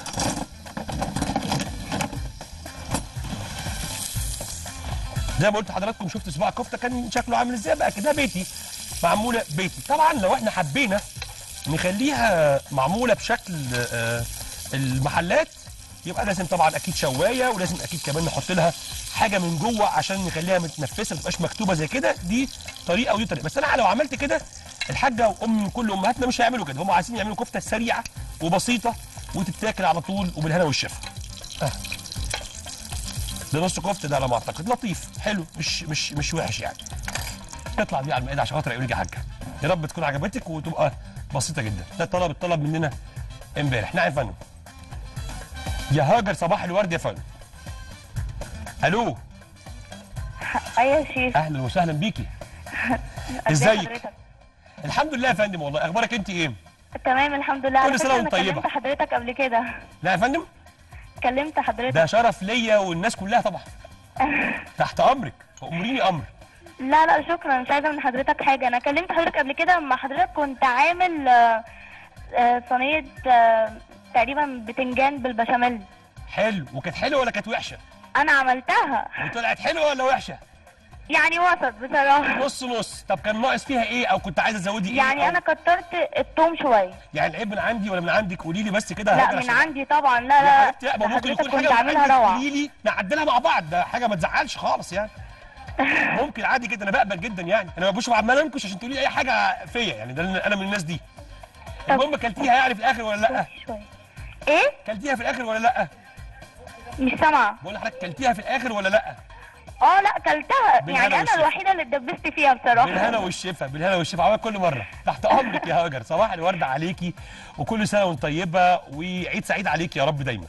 S1: زي ما قلت لحضراتكم شفت صباع الكفته كان شكله عامل ازاي بقى كده بيتي معموله بيتي طبعا لو احنا حبينا نخليها معموله بشكل آه، المحلات يبقى لازم طبعا اكيد شوايه ولازم اكيد كمان نحط لها حاجه من جوه عشان نخليها متنفسه ما تبقاش مكتوبه زي كده دي طريقه ودي طريقه بس انا لو عملت كده الحاجه وام كل امهاتنا مش هيعملوا كده هم عايزين يعملوا كفته سريعه وبسيطه وتتاكل على طول وبالهنا والشفا آه. ده نص كفته ده على ما اعتقد لطيف حلو مش مش مش وحش يعني اطلع بيه على المائده عشان خاطر يقول لك يا حاجه يا رب تكون عجبتك وتبقى بسيطه جدا ده طلب الطلب مننا امبارح نعم يا فندم يا هاجر صباح الورد يا فندم الو
S3: ايوه يا شيف
S1: اهلا وسهلا بيكي
S3: ازاي
S1: ازيك
S3: حضرتك؟
S1: الحمد لله يا فندم والله اخبارك انت ايه
S3: تمام الحمد لله
S1: كل
S3: على
S1: سنة
S3: فكرة
S1: وانت
S3: انا
S1: طيبة.
S3: كلمت حضرتك قبل كده
S1: لا يا فندم
S3: كلمت حضرتك
S1: ده شرف ليا والناس كلها طبعا تحت امرك امريني امر
S3: لا لا شكرا مش عايزه من حضرتك حاجه انا كلمت حضرتك قبل كده اما حضرتك كنت عامل آه، آه، صينيه آه، تقريبا بتنجان بالبشاميل
S1: حلو وكانت حلوه ولا كانت وحشه
S3: انا عملتها
S1: وطلعت حلوه ولا وحشه
S3: يعني وسط بصراحه
S1: نص نص طب كان ناقص فيها ايه او كنت عايزه تزودي ايه
S3: يعني
S1: أو-
S3: انا كترت التوم شويه
S1: يعني العيب من عندي ولا من عندك قولي لي بس كده
S3: لا
S1: هاجر
S3: من
S1: عشان-
S3: عندي طبعا لا
S1: يا
S3: لا
S1: حبيبتي لا ما
S3: ده
S1: ممكن
S3: حضرتك
S1: يكون
S3: كنت
S1: حاجه من
S3: عاملها
S1: عندك
S3: روعه
S1: قولي لي نعدلها مع بعض ده حاجه ما تزعلش خالص يعني ممكن عادي جدا انا بقبل جدا يعني انا ما بقولش عمال انكش عشان تقولي لي اي حاجه فيا يعني ده انا من الناس دي
S3: طب-
S1: المهم كلتيها يعني في الاخر ولا لا
S3: شويه ايه
S1: كلتيها في الاخر ولا لا
S3: مش سامعه
S1: بقول لحضرتك كلتيها في الاخر ولا لا
S3: اه لا كلتها
S1: بالهنا
S3: يعني انا
S1: والشفا.
S3: الوحيده اللي اتدبست فيها بصراحه
S1: بالهنا والشفا بالهنا والشفا عمال كل مره تحت امرك يا هاجر صباح الورد عليكي وكل سنه وانت طيبه وعيد سعيد عليك يا رب دايما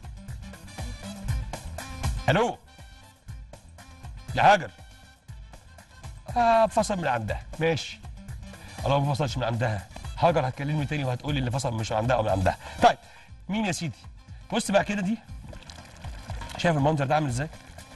S1: الو يا هاجر آه فصل من عندها ماشي الله ما فصلش من عندها هاجر هتكلمني تاني وهتقولي اللي فصل مش من عندها او من عندها طيب مين يا سيدي بص بقى كده دي شايف المنظر ده عامل ازاي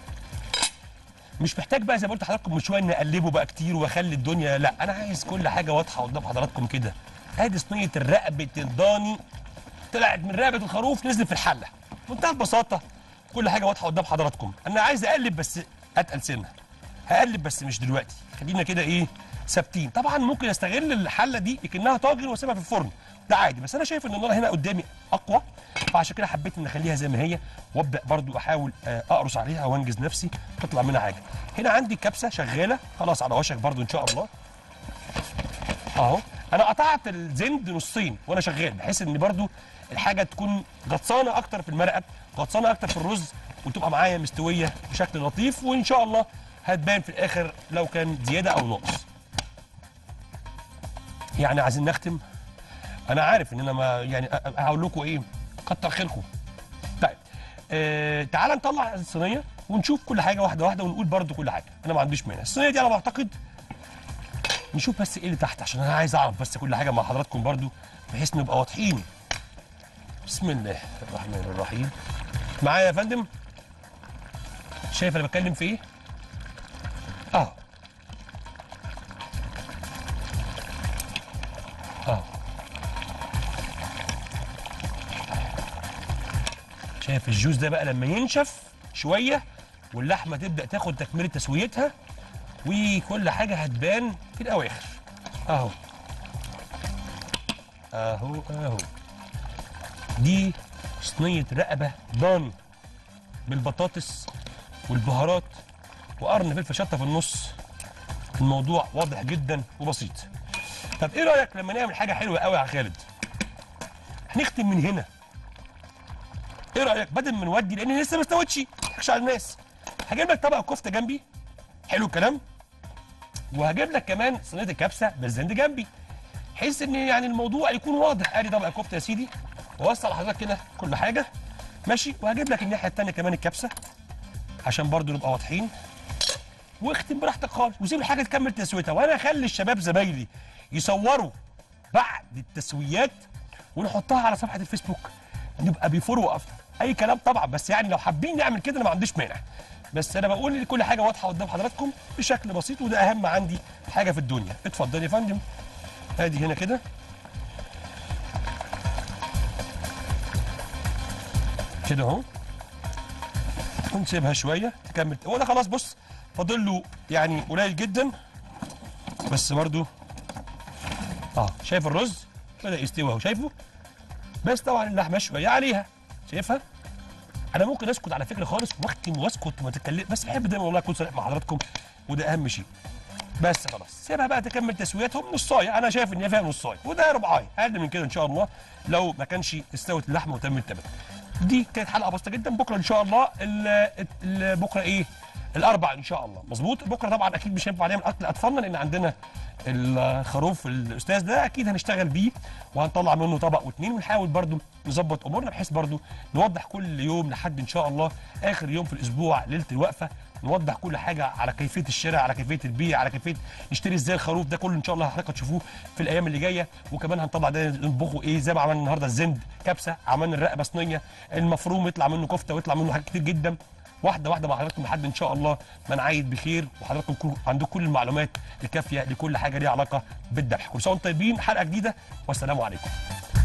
S1: مش محتاج بقى زي ما قلت لحضراتكم من شويه نقلبه بقى كتير واخلي الدنيا لا انا عايز كل حاجه واضحه قدام حضراتكم كده ادي صينيه الرقبه الضاني طلعت من رقبه الخروف نزلت في الحله بمنتهى البساطه كل حاجه واضحه قدام حضراتكم انا عايز اقلب بس اتقل سنه هقلب بس مش دلوقتي خلينا كده ايه ثابتين طبعا ممكن استغل الحله دي كانها طاجن واسيبها في الفرن ده عادي بس انا شايف ان النار هنا قدامي اقوى فعشان كده حبيت ان اخليها زي ما هي وابدا برضو احاول آه، اقرص عليها وانجز نفسي تطلع منها حاجه هنا عندي كبسه شغاله خلاص على وشك برضو ان شاء الله اهو انا قطعت الزند نصين وانا شغال بحيث ان برضو الحاجه تكون غطسانه اكتر في المرقه غطسانه اكتر في الرز وتبقى معايا مستويه بشكل لطيف وان شاء الله هتبان في الاخر لو كان زياده او نقص يعني عايزين نختم انا عارف ان انا ما يعني أ- أ- هقول لكم ايه كتر خيركم طيب آه تعال نطلع الصينيه ونشوف كل حاجه واحده واحده ونقول برضو كل حاجه انا ما عنديش مانع الصينيه دي انا بعتقد نشوف بس ايه اللي تحت عشان انا عايز اعرف بس كل حاجه مع حضراتكم برضو بحيث نبقى واضحين بسم الله الرحمن الرحيم معايا يا فندم شايف انا بتكلم في ايه اه اه شايف الجوز ده بقى لما ينشف شويه واللحمه تبدا تاخد تكمله تسويتها وكل حاجه هتبان في الاواخر اهو اهو اهو دي صينيه رقبه ضاني بالبطاطس والبهارات وقرن فلفل شطه في النص الموضوع واضح جدا وبسيط طب ايه رايك لما نعمل حاجه حلوه قوي يا خالد هنختم من هنا ايه رايك بدل ما نودي لان لسه ما استوتش مش على الناس هجيب لك طبق كفته جنبي حلو الكلام وهجيب لك كمان صينيه الكبسه بالزند جنبي بحيث ان يعني الموضوع يكون واضح ادي طبق كفته يا سيدي ووصل لحضرتك كده كل حاجه ماشي وهجيب لك الناحيه الثانيه كمان الكبسه عشان برضو نبقى واضحين واختم براحتك خالص وسيب الحاجه تكمل تسويتها وانا اخلي الشباب زمايلي يصوروا بعد التسويات ونحطها على صفحه الفيسبوك نبقى بيفور وقف اي كلام طبعا بس يعني لو حابين نعمل كده انا ما عنديش مانع بس انا بقول ان كل حاجه واضحه قدام حضراتكم بشكل بسيط وده اهم عندي حاجه في الدنيا اتفضل يا فندم ادي هنا كده كده اهو ونسيبها شويه تكمل هو ده خلاص بص فاضل له يعني قليل جدا بس برضو اه شايف الرز بدا يستوي اهو شايفه بس طبعا اللحمه شويه عليها شايفها انا ممكن اسكت على فكره خالص واختم واسكت وما اتكلم بس بحب دايما والله اكون صريح مع حضراتكم وده اهم شيء بس خلاص سيبها بقى تكمل تسويتهم نصايه انا شايف ان هي فيها نصايه وده ربعايه اقل من كده ان شاء الله لو ما كانش استوت اللحمه وتم التبت دي كانت حلقه بسيطه جدا بكره ان شاء الله ال- ال- بكره ايه الاربع ان شاء الله مظبوط بكره طبعا اكيد مش هينفع نعمل اكل اطفالنا لان عندنا الخروف الاستاذ ده اكيد هنشتغل بيه وهنطلع منه طبق واتنين ونحاول برضو نظبط امورنا بحيث برضو نوضح كل يوم لحد ان شاء الله اخر يوم في الاسبوع ليله الوقفه نوضح كل حاجه على كيفيه الشراء على كيفيه البيع على كيفيه نشتري ازاي الخروف ده كله ان شاء الله حضرتك هتشوفوه في الايام اللي جايه وكمان هنطلع ده نطبخه ايه زي ما عملنا النهارده الزند كبسه عملنا الرقبه صينيه المفروم يطلع منه كفته ويطلع منه حاجات كتير جدا واحده واحده مع حضراتكم لحد ان شاء الله ما نعيد بخير وحضراتكم كل- عندكم كل المعلومات الكافيه لكل حاجه ليها علاقه بالذبح كل سنه وانتم طيبين حلقه جديده والسلام عليكم